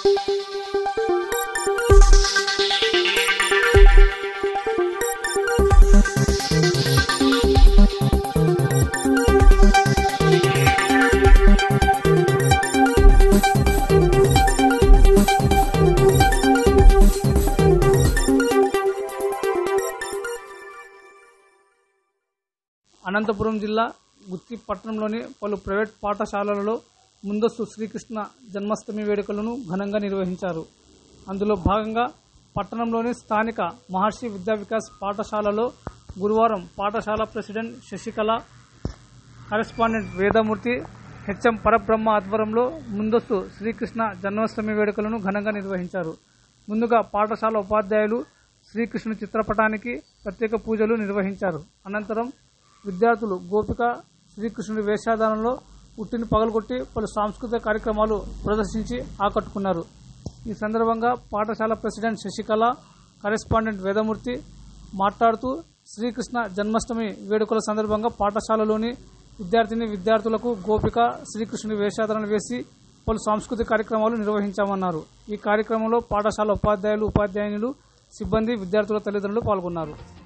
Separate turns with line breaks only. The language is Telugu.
అనంతపురం జిల్లా గుత్తి పట్టణంలోని పలు ప్రైవేట్ పాఠశాలలలో ముందస్తు శ్రీకృష్ణ జన్మాష్టమి వేడుకలను ఘనంగా నిర్వహించారు అందులో భాగంగా పట్టణంలోని స్థానిక మహర్షి విద్యా వికాస్ పాఠశాలలో గురువారం పాఠశాల president Sasikala correspondent Vedamurthy HM Parabrahma ఆధ్వర్యంలో ముందస్తు శ్రీకృష్ణ జన్మాష్టమి వేడుకలను ఘనంగా నిర్వహించారు ముందుగా పాఠశాల ఉపాధ్యాయులు శ్రీకృష్ణుని చిత్రపటానికి ప్రత్యేక పూజలు నిర్వహించారు అనంతరం విద్యార్థులు గోపిక శ్రీకృష్ణుడి వేషాధారంలో ఉట్టిని పగలగొట్టి పలు సాంస్కృతిక కార్యక్రమాలు ప్రదర్శించి ఆకట్టుకున్నారు ఈ సందర్భంగా పాఠశాల ప్రెసిడెంట్ శశికళ కరెస్పాండెంట్ వేదమూర్తి మాట్లాడుతూ శ్రీకృష్ణ జన్మాష్టమి వేడుకల సందర్భంగా పాఠశాలలోని విద్యార్థిని విద్యార్థులకు గోపిక శ్రీకృష్ణుని వేషాధారణ వేసి పలు సాంస్కృతిక కార్యక్రమాలు నిర్వహించామన్నారు ఈ కార్యక్రమంలో పాఠశాల ఉపాధ్యాయులు ఉపాధ్యాయునులు సిబ్బంది విద్యార్థుల తల్లిదండ్రులు పాల్గొన్నారు